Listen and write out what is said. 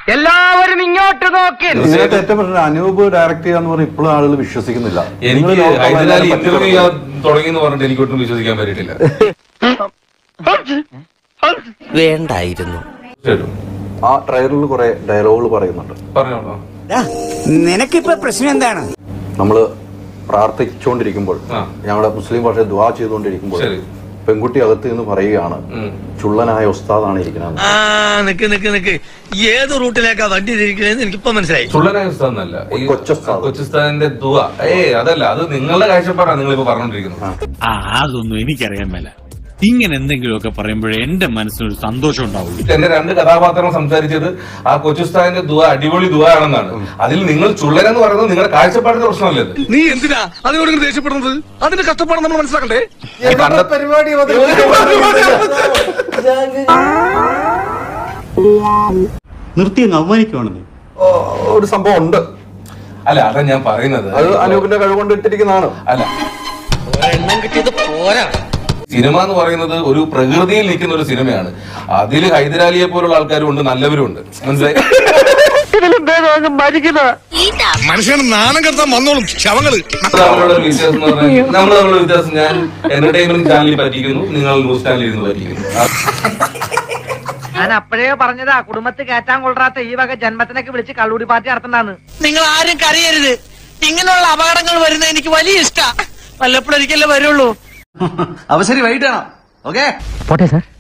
എല്ലാവരും ഇങ്ങോട്ട് നോക്കി ഇതിനകത്ത് ഏറ്റവും പ്രശ്നം അനൂപ് ഡയറക്ട് ചെയ്യാന്ന് പറഞ്ഞാൽ ഇപ്പോഴും ആളുകൾ വിശ്വസിക്കുന്നില്ല എനിക്ക് നിങ്ങള് നോക്കാം, ഹൈദരാലി എല്ലാവരും ഇന്റർവ്യൂ പറ്റി ചെയ്യാൻ തുടങ്ങി എന്ന് പറഞ്ഞിട്ട് എനിക്ക് ഒട്ടും വിശ്വസിക്കാൻ പറ്റിയിട്ടില്ല വേണ്ടായിരുന്നു തീർച്ചയായിട്ടും ആ ട്രെയിലറിൽ കുറെ ഡയലോഗുകൾ പറയുന്നുണ്ട് പറഞ്ഞോളൂ നിനക്കിപ്പോ പ്രശ്നം എന്താണ് നമ്മള് പ്രാർത്ഥിച്ചുകൊണ്ടിരിക്കുമ്പോൾ ആ. ഞങ്ങളുടെ മുസ്ലിം ഭാഷ ദ്വാ ചെയ്തുകൊണ്ടിരിക്കുമ്പോൾ ശരി. പെൺകുട്ടി അകത്ത് നിന്ന് പറയുകയാണ് ഉം. ചുള്ളനായ ഉസ്താദാണ് ഇരിക്കുന്നത് ആ നിക്ക് നിക്ക് നിക്ക് ഏത് റൂട്ടിലേക്കാ വണ്ടി തിരിക്കണേന്ന് എനിക്കിപ്പോ മനസ്സിലായി ചുള്ളനായ ഉസ്താദെന്നല്ല ഈ കൊച്ചുസ്താദ്. കൊച്ചുസ്താദിന്റെ ദുവ ഏ അതല്ല അത് നിങ്ങളുടെ കാഴ്ചപ്പാടാണ് നിങ്ങൾ ഇപ്പൊ പറഞ്ഞോണ്ടിരിക്കുന്നത് ആ അതൊന്നും എനിക്കറിയാൻ മേല ഇങ്ങനെ എന്തെങ്കിലുമൊക്കെ പറയുമ്പോഴേ എന്റെ മനസ്സിനൊരു സന്തോഷം ഉണ്ടാവുള്ളൂ എന്റെ രണ്ട് കഥാപാത്രങ്ങൾ സംസാരിച്ചത് ആ കൊച്ചുസ്താദിന്റെ ദുവ അടിപൊളി ദുവ ആണെന്നാണ് അതിൽ നിങ്ങൾ ചുള്ളനെന്ന് പറയുന്നത് നിങ്ങളുടെ കാഴ്ചപ്പാടിന്റെ പ്രശ്നമല്ലേ ഇത്? നീ എന്തിനാ അതിനോട് ഇങ്ങനെ ദേഷ്യപ്പെടുന്നത് അതിന്റെ കഷ്ടപ്പാട് നമ്മൾ മനസ്സിലാക്കണ്ടേ ഈ കണ്ട- നിർത്തി അങ്ങ് അവമാനിക്കുവാണെന്ന് ഓ, ഒരു സംഭവം ഉണ്ട് അല്ല അതാ ഞാൻ പറയുന്നത് അത് അനൂപിന്റെ കഴിവുകൊണ്ട് ഇട്ടിരിക്കുന്നതാണ് അല്ല എണ്ണം കിട്ടിയത് പോരാ സിനിമ എന്ന് പറയുന്നത് ഒരു പ്രകൃതിയിൽ നിൽക്കുന്ന ഒരു സിനിമയാണ് അതിൽ ഹൈദരാലിയെ പോലുള്ള ആൾക്കാരും ഉണ്ട് നല്ലവരും ഉണ്ട് മനസ്സിലായി മനുഷ്യന് നാണം കെടുത്താൻ വന്നോളും ശവങ്ങള് തമ്മിലുള്ള ഒരു വ്യത്യാസം എന്ന് പറഞ്ഞാൽ നമ്മൾ തമ്മിലുള്ള വ്യത്യാസം ഞാൻ എന്റർടൈൻമെന്റ് ചാനലിൽ പറ്റിക്കുന്നു നിങ്ങൾ ന്യൂസ് ചാനലിൽ ഇരുന്ന് പറ്റിക്കുന്നു ഞാൻ അപ്പോഴേ പറഞ്ഞതാ കുടുംബത്തിൽ കയറ്റാൻ കൊള്ളാത്ത ഈ വക ജന്മത്തിനൊക്കെ വിളിച്ച് കള്ളൂടി പാർട്ടി നടത്തണ്ടാന്ന് നിങ്ങൾ ആരും കരയരുത് ഇങ്ങനെയുള്ള അപകടങ്ങൾ വരുന്നത് എനിക്ക് വലിയ ഇഷ്ടാ വല്ലപ്പോഴൊരിക്കലേ വരുള്ളൂ അവസരം വൈകിട്ടാണോ ഓക്കേ പോട്ടെ സാർ